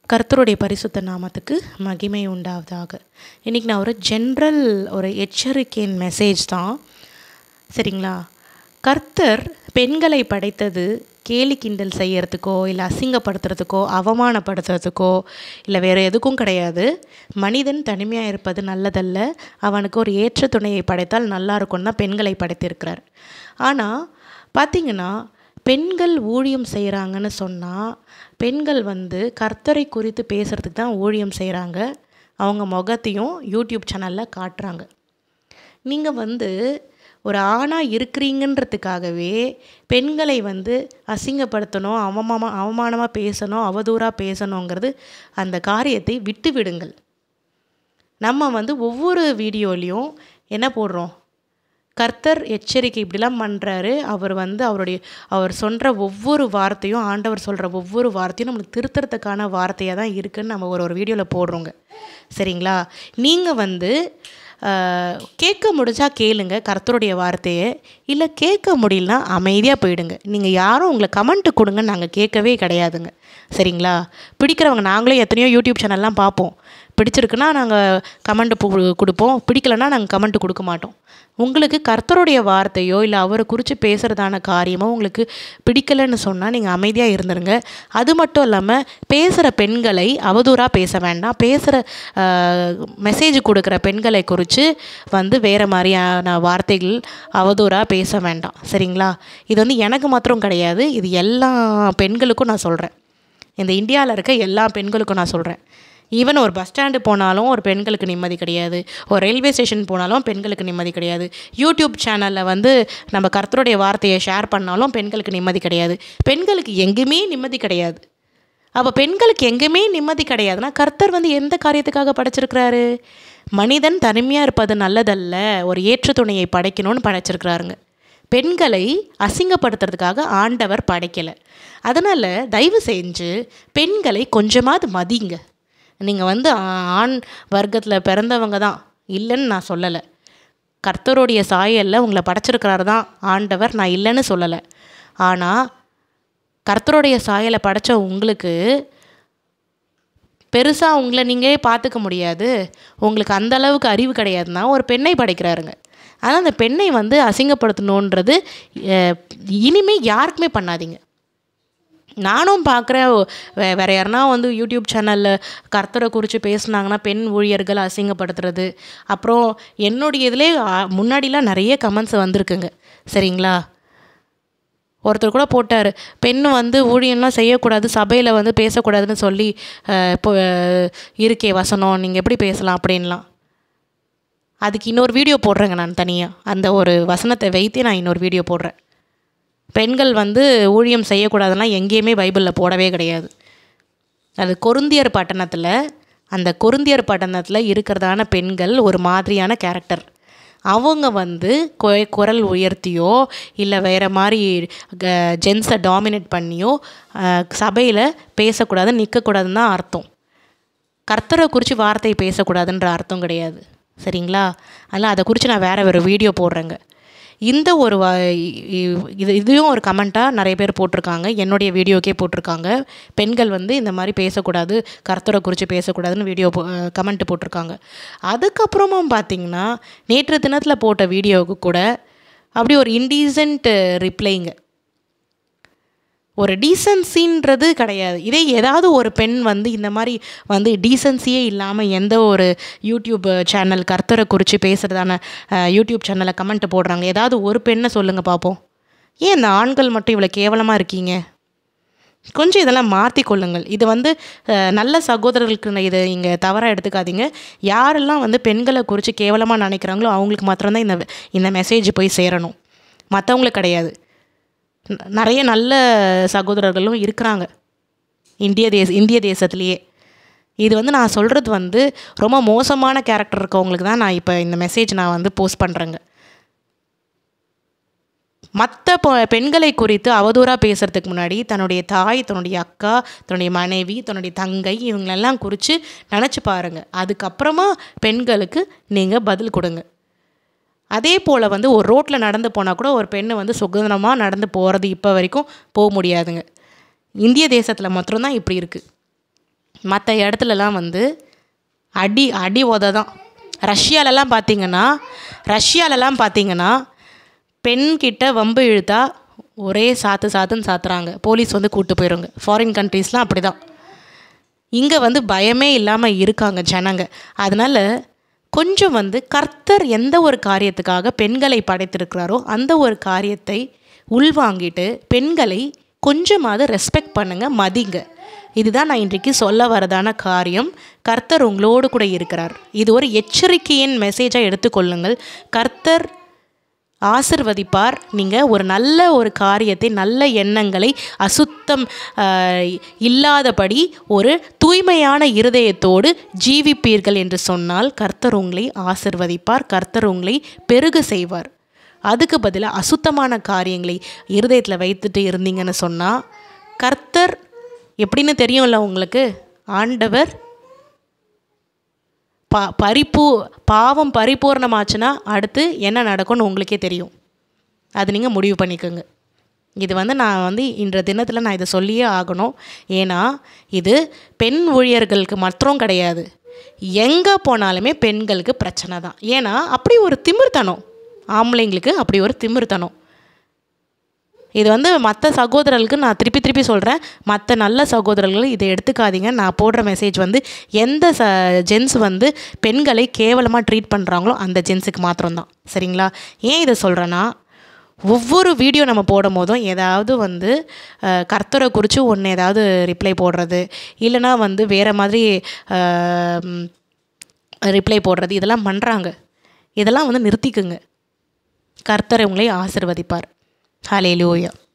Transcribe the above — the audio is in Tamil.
கர்த்தருடைய பரிசுத்த நாமத்துக்கு மகிமை உண்டாவதாக இன்றைக்கி நான் ஒரு ஜென்ரல் ஒரு எச்சரிக்கையின் மெசேஜ் தான் சரிங்களா கர்த்தர் பெண்களை படைத்தது கேலி கிண்டல் செய்யறதுக்கோ இல்லை அசிங்கப்படுத்துறதுக்கோ அவமானப்படுத்துறதுக்கோ இல்லை வேறு எதுக்கும் கிடையாது மனிதன் தனிமையாக இருப்பது நல்லதல்ல அவனுக்கு ஒரு ஏற்ற துணையை படைத்தால் நல்லா இருக்கும்னு தான் பெண்களை படைத்திருக்கிறார் ஆனால் பார்த்திங்கன்னா பெண்கள் ஊழியம் செய்கிறாங்கன்னு சொன்னால் பெண்கள் வந்து கர்த்தரை குறித்து பேசுகிறதுக்கு தான் ஊழியம் செய்கிறாங்க அவங்க முகத்தையும் யூடியூப் சேனலில் காட்டுறாங்க நீங்கள் வந்து ஒரு ஆணாக இருக்கிறீங்கன்றதுக்காகவே பெண்களை வந்து அசிங்கப்படுத்தணும் அவமாமா அவமானமாக பேசணும் அவதூறாக பேசணுங்கிறது அந்த காரியத்தை விட்டு விடுங்கள் நம்ம வந்து ஒவ்வொரு வீடியோலையும் என்ன போடுறோம் கர்த்தர் எச்சரிக்கை இப்படிலாம் பண்ணுறாரு அவர் வந்து அவருடைய அவர் சொல்கிற ஒவ்வொரு வார்த்தையும் ஆண்டவர் சொல்கிற ஒவ்வொரு வார்த்தையும் நம்மளுக்கு திருத்துறதுக்கான வார்த்தையாக தான் இருக்குதுன்னு நம்ம ஒரு ஒரு வீடியோவில் போடுறோங்க சரிங்களா நீங்கள் வந்து கேட்க முடிஞ்சா கேளுங்க கர்த்தருடைய வார்த்தையை இல்லை கேட்க முடியலனா அமைதியாக போயிடுங்க நீங்கள் யாரும் உங்களை கமெண்ட்டு கொடுங்கன்னு நாங்கள் கேட்கவே கிடையாதுங்க சரிங்களா பிடிக்கிறவங்க நாங்களே எத்தனையோ யூடியூப் சேனல்லாம் பார்ப்போம் பிடிச்சிருக்குன்னா நாங்கள் கமெண்ட்டு கொடுப்போம் பிடிக்கலன்னா நாங்கள் கமெண்ட்டு கொடுக்க மாட்டோம் உங்களுக்கு கர்த்தருடைய வார்த்தையோ இல்லை அவரை குறித்து பேசுகிறதான காரியமோ உங்களுக்கு பிடிக்கலைன்னு சொன்னால் நீங்கள் அமைதியாக இருந்துருங்க அது மட்டும் இல்லாமல் பேசுகிற பெண்களை அவதூறாக பேச வேண்டாம் பேசுகிற மெசேஜ் கொடுக்குற பெண்களை குறித்து வந்து வேறு மாதிரியான வார்த்தைகள் அவதூறாக பேச வேண்டாம் சரிங்களா இது வந்து எனக்கு மாத்திரம் கிடையாது இது எல்லா பெண்களுக்கும் நான் சொல்கிறேன் இந்த இந்தியாவில் இருக்க எல்லா பெண்களுக்கும் நான் சொல்கிறேன் ஈவன் ஒரு பஸ் ஸ்டாண்டு போனாலும் ஒரு பெண்களுக்கு நிம்மதி கிடையாது ஒரு ரயில்வே ஸ்டேஷன் போனாலும் பெண்களுக்கு நிம்மதி கிடையாது யூடியூப் சேனலில் வந்து நம்ம கர்த்தருடைய வார்த்தையை ஷேர் பண்ணாலும் பெண்களுக்கு நிம்மதி கிடையாது பெண்களுக்கு எங்கேயுமே நிம்மதி கிடையாது அப்போ பெண்களுக்கு எங்கேயுமே நிம்மதி கிடையாதுன்னா கர்த்தர் வந்து எந்த காரியத்துக்காக படைச்சிருக்கிறாரு மனிதன் தனிமையாக இருப்பது நல்லதல்ல ஒரு ஏற்று துணையை படைக்கணும்னு படைச்சிருக்கிறாருங்க பெண்களை அசிங்கப்படுத்துறதுக்காக ஆண்டவர் படைக்கலை அதனால் தயவு செஞ்சு பெண்களை கொஞ்சமாவது மதிங்க நீங்கள் வந்து ஆண் வர்க்கத்தில் பிறந்தவங்க தான் இல்லைன்னு நான் சொல்லலை கர்த்தருடைய சாயலில் உங்களை படைச்சிருக்கிறாரு தான் ஆண்டவர் நான் இல்லைன்னு சொல்லலை ஆனால் கர்த்தருடைய சாயலை படைத்த உங்களுக்கு பெருசாக உங்களை நீங்களே பார்த்துக்க முடியாது உங்களுக்கு அந்த அளவுக்கு அறிவு கிடையாதுன்னா ஒரு பெண்ணை படைக்கிறாருங்க ஆனால் அந்த பெண்ணை வந்து அசிங்கப்படுத்தணுன்றது இனிமேல் யாருக்குமே பண்ணாதீங்க நானும் பார்க்குறேன் வே வேறு யாருனா வந்து யூடியூப் சேனலில் கர்த்தரை குறித்து பேசுனாங்கன்னா பெண் ஊழியர்கள் அசிங்கப்படுத்துறது அப்புறம் என்னுடைய இதிலே முன்னாடிலாம் நிறைய கமெண்ட்ஸ் வந்திருக்குங்க சரிங்களா ஒருத்தர் கூட போட்டார் பெண் வந்து ஊழியம்லாம் செய்யக்கூடாது சபையில் வந்து பேசக்கூடாதுன்னு சொல்லி இப்போ இருக்கே வசனம் நீங்கள் எப்படி பேசலாம் அப்படின்லாம் அதுக்கு இன்னொரு வீடியோ போடுறேங்க நான் தனியாக அந்த ஒரு வசனத்தை வைத்தே நான் இன்னொரு வீடியோ போடுறேன் பெண்கள் வந்து ஊழியம் செய்யக்கூடாதுன்னா எங்கேயுமே பைபிளில் போடவே கிடையாது அது கொருந்தியர் பட்டணத்தில் அந்த கொருந்தியர் பட்டணத்தில் இருக்கிறதான பெண்கள் ஒரு மாதிரியான கேரக்டர் அவங்க வந்து குரல் உயர்த்தியோ இல்லை வேறு மாதிரி ஜென்ஸை டாமினேட் பண்ணியோ சபையில் பேசக்கூடாது நிற்கக்கூடாதுன்னு தான் அர்த்தம் கர்த்தரை குறித்து வார்த்தை பேசக்கூடாதுன்ற அர்த்தம் கிடையாது சரிங்களா அதனால் அதை குறித்து நான் வேறு வேறு வீடியோ போடுறேங்க இந்த ஒரு இது இதையும் ஒரு கமெண்ட்டாக நிறைய பேர் போட்டிருக்காங்க என்னுடைய வீடியோக்கே போட்டிருக்காங்க பெண்கள் வந்து இந்த மாதிரி பேசக்கூடாது கர்த்தரை குறித்து பேசக்கூடாதுன்னு வீடியோ போ கமெண்ட் போட்டிருக்காங்க அதுக்கப்புறமும் பார்த்திங்கன்னா நேற்று தினத்தில் போட்ட வீடியோவுக்கு கூட அப்படி ஒரு இன்டீசன்ட் ரிப்ளைங்க ஒரு டீசன்சின்றது கிடையாது இதே ஏதாவது ஒரு பெண் வந்து இந்த மாதிரி வந்து டீசன்சியே இல்லாமல் எந்த ஒரு யூடியூப் சேனல் கர்த்தரை குறித்து பேசுகிறதான யூடியூப் சேனலில் கமெண்ட் போடுறாங்க ஏதாவது ஒரு பெண்ணை சொல்லுங்கள் பார்ப்போம் ஏன் இந்த ஆண்கள் மட்டும் இவ்வளோ கேவலமாக இருக்கீங்க கொஞ்சம் இதெல்லாம் மாற்றி கொள்ளுங்கள் இது வந்து நல்ல சகோதரர்களுக்கு இதை இங்கே தவறாக எடுத்துக்காதீங்க யாரெல்லாம் வந்து பெண்களை குறித்து கேவலமாக நினைக்கிறாங்களோ அவங்களுக்கு மாத்திரம்தான் இந்த இந்த மெசேஜ் போய் சேரணும் மற்றவங்களுக்கு கிடையாது நிறைய நல்ல சகோதரர்களும் இருக்கிறாங்க இந்திய தேச இந்திய தேசத்துலேயே இது வந்து நான் சொல்கிறது வந்து ரொம்ப மோசமான கேரக்டர் இருக்கவங்களுக்கு தான் நான் இப்போ இந்த மெசேஜ் நான் வந்து போஸ்ட் பண்ணுறேங்க மற்ற பெண்களை குறித்து அவதூறாக பேசுகிறதுக்கு முன்னாடி தன்னுடைய தாய் தன்னுடைய அக்கா தன்னுடைய மனைவி தன்னுடைய தங்கை இவங்களெல்லாம் குறித்து நினச்சி பாருங்கள் அதுக்கப்புறமா பெண்களுக்கு நீங்கள் பதில் கொடுங்க அதே போல் வந்து ஒரு ரோட்டில் நடந்து போனால் கூட ஒரு பெண்ணு வந்து சுதந்திரமாக நடந்து போகிறது இப்போ வரைக்கும் போக முடியாதுங்க இந்திய தேசத்தில் மாத்திரம்தான் இப்படி இருக்குது மற்ற இடத்துலலாம் வந்து அடி அடி உத தான் ரஷ்யாலலாம் பார்த்தீங்கன்னா ரஷ்யாலலாம் பார்த்தீங்கன்னா பெண்கிட்ட வம்பு இழுத்தா ஒரே சாத்து சாத்துன்னு சாத்துறாங்க போலீஸ் வந்து கூட்டு போயிடுங்க ஃபாரின் கண்ட்ரீஸ்லாம் அப்படி தான் இங்கே வந்து பயமே இல்லாமல் இருக்காங்க ஜனங்க அதனால் கொஞ்சம் வந்து கர்த்தர் எந்த ஒரு காரியத்துக்காக பெண்களை படைத்திருக்கிறாரோ அந்த ஒரு காரியத்தை உள்வாங்கிட்டு பெண்களை கொஞ்சமாவது ரெஸ்பெக்ட் பண்ணுங்க மதிங்க இதுதான் நான் இன்றைக்கு சொல்ல வரதான காரியம் கர்த்தர் உங்களோடு கூட இருக்கிறார் இது ஒரு எச்சரிக்கையின் மெசேஜாக எடுத்துக்கொள்ளுங்கள் கர்த்தர் ஆசிர்வதிப்பார் நீங்கள் ஒரு நல்ல ஒரு காரியத்தை நல்ல எண்ணங்களை அசுத்தம் ஆஹ், இல்லாதபடி ஒரு தூய்மையான இருதயத்தோடு ஜீவிப்பீர்கள் என்று சொன்னால் கர்த்தர் உங்களை ஆசிர்வதிப்பார் கர்த்தர் உங்களை பெருக செய்வார் அதுக்கு பதிலாக அசுத்தமான காரியங்களை இருதயத்தில் வைத்துட்டு இருந்தீங்கன்னு சொன்னால் கர்த்தர் எப்படின்னு தெரியும்ல உங்களுக்கு ஆண்டவர் பா பரிபூ பாவம் பரிபூர்ணமாச்சுன்னா அடுத்து என்ன நடக்கும்னு உங்களுக்கே தெரியும் அது நீங்கள் முடிவு பண்ணிக்கோங்க இது வந்து நான் வந்து இன்ற தினத்தில் நான் இதை சொல்லியே ஆகணும் ஏன்னா இது பெண் ஊழியர்களுக்கு மாத்திரம் கிடையாது எங்கே போனாலுமே பெண்களுக்கு பிரச்சனை தான் ஏன்னா அப்படி ஒரு திமிர்த்தனம் ஆம்பளைங்களுக்கு அப்படி ஒரு திமிர்த்தனம் இது வந்து மற்ற சகோதரர்களுக்கு நான் திருப்பி திருப்பி சொல்கிறேன் மற்ற நல்ல சகோதரர்கள் இதை எடுத்துக்காதீங்க நான் போடுற மெசேஜ் வந்து எந்த ச ஜென்ஸ் வந்து பெண்களை கேவலமாக ட்ரீட் பண்ணுறாங்களோ அந்த ஜென்ஸுக்கு மாத்திரம்தான் சரிங்களா ஏன் இதை சொல்கிறேன்னா ஒவ்வொரு வீடியோ நம்ம போடும் போதும் ஏதாவது வந்து அஹ், கர்த்தரை குறித்து ஒன்று ஏதாவது ரிப்ளை போடுறது இல்லைனா வந்து வேறு மாதிரி ரிப்ளை போடுறது இதெல்லாம் பண்ணுறாங்க இதெல்லாம் வந்து நிறுத்திக்குங்க கர்த்தர் உங்களை ஆசிர்வதிப்பார் ஹalleluya